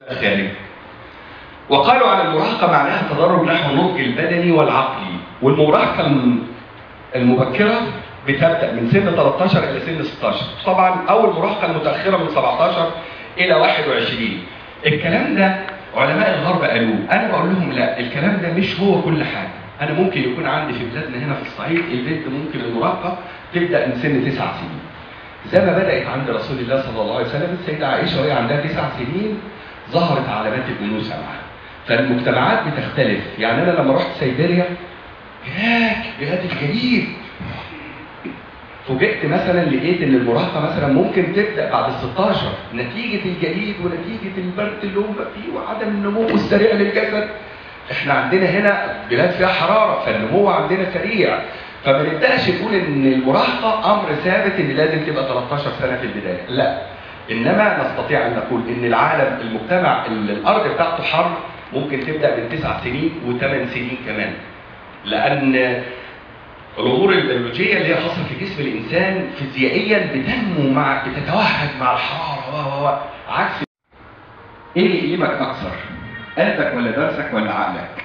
خارج وقالوا على المراهقة معناها تدرج نحو النضج البدني والعقلي والمراهقة الم- المبكرة بتبدأ من سن 13 إلى سن 16 طبعا أول مراهقة المتأخرة من 17 إلى 21 الكلام ده علماء الغرب قالوه أنا بقول لهم لا الكلام ده مش هو كل حاجة أنا ممكن يكون عندي في بلادنا هنا في الصعيد البنت ممكن المراهقة تبدأ من سن 9 سنين زي ما بدأت عند رسول الله صلى الله عليه وسلم السيدة عائشة وهي عندها تسع سنين ظهرت علامات الأنوثة معاها فالمجتمعات بتختلف يعني أنا لما رحت سيبيريا هناك بلاد الجليد فوجئت مثلا لقيت ان المراهقه مثلا ممكن تبدا بعد ال 16 نتيجه الجليد ونتيجه البرد اللي هم فيه وعدم النمو السريع للجسد احنا عندنا هنا بلاد فيها حراره فالنمو عندنا سريع فما نبداش نقول ان المراهقه امر ثابت ان لازم تبقى 13 سنه في البدايه لا انما نستطيع ان نقول ان العالم المجتمع اللي الارض بتاعته حر ممكن تبدا من تسع سنين وثمان سنين كمان لان الامور البيولوجيه اللي هي خاصه في جسم الانسان فيزيائيا بتنمو مع بتتوهج مع الحراره و و و عكس ايه اللي يقيمك اكثر؟ قلبك ولا درسك ولا عقلك؟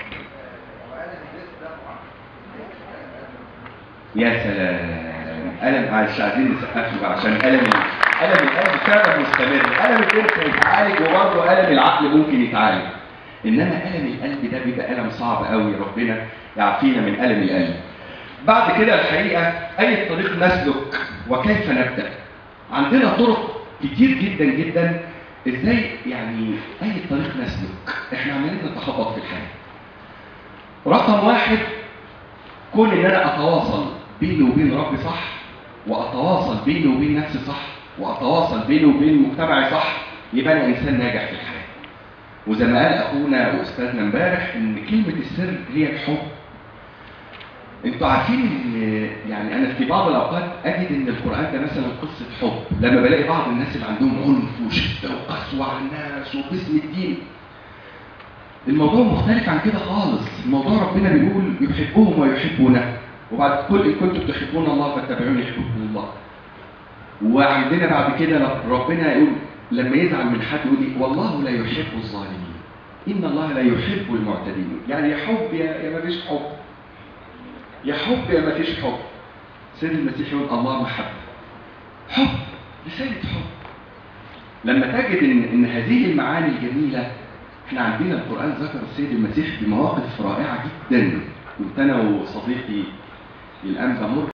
يا سلام ألم مش عايزين نسقف له بقى عشان ألم ألم القلب فعلا مستمر ألم الجسم يتعالج وبرضه ألم العقل ممكن يتعالج إنما ألم القلب ده بيبقى ألم صعب قوي ربنا يعافينا من ألم القلب بعد كده الحقيقة أي طريق نسلك وكيف نبدأ عندنا طرق كتير جدا جدا ازاي يعني اي طريق نسلك احنا عمالين نتخبط في الحياه رقم واحد كون ان انا اتواصل بيني وبين ربي صح واتواصل بيني وبين نفسي صح واتواصل بيني وبين مجتمعي صح يبقى انا انسان ناجح في الحياه وزي ما قال اخونا واستاذنا امبارح ان كلمه السر هي الحب انتوا عارفين ان يعني انا في بعض الاوقات اجد ان القران ده مثلا قصه حب لما بلاقي بعض الناس اللي عندهم عنف وشده وقسوه على الناس وباسم الدين الموضوع مختلف عن كده خالص الموضوع ربنا بيقول يحبهم ويحبونه وبعد كل ان كنتم تحبون الله فاتبعوني يحبكم الله وعندنا بعد كده ربنا يقول لما يزعل من حد يقول لي والله لا يحب الظالمين ان الله لا يحب المعتدين يعني يا حب يا يا ما فيش حب يا حب يا ما فيش حب سيد المسيح يقول الله محبه حب رساله حب لما تجد ان ان هذه المعاني الجميله احنا عندنا القران ذكر السيد المسيح بمواقف رائعه جدا كنت انا وصديقي الان بمر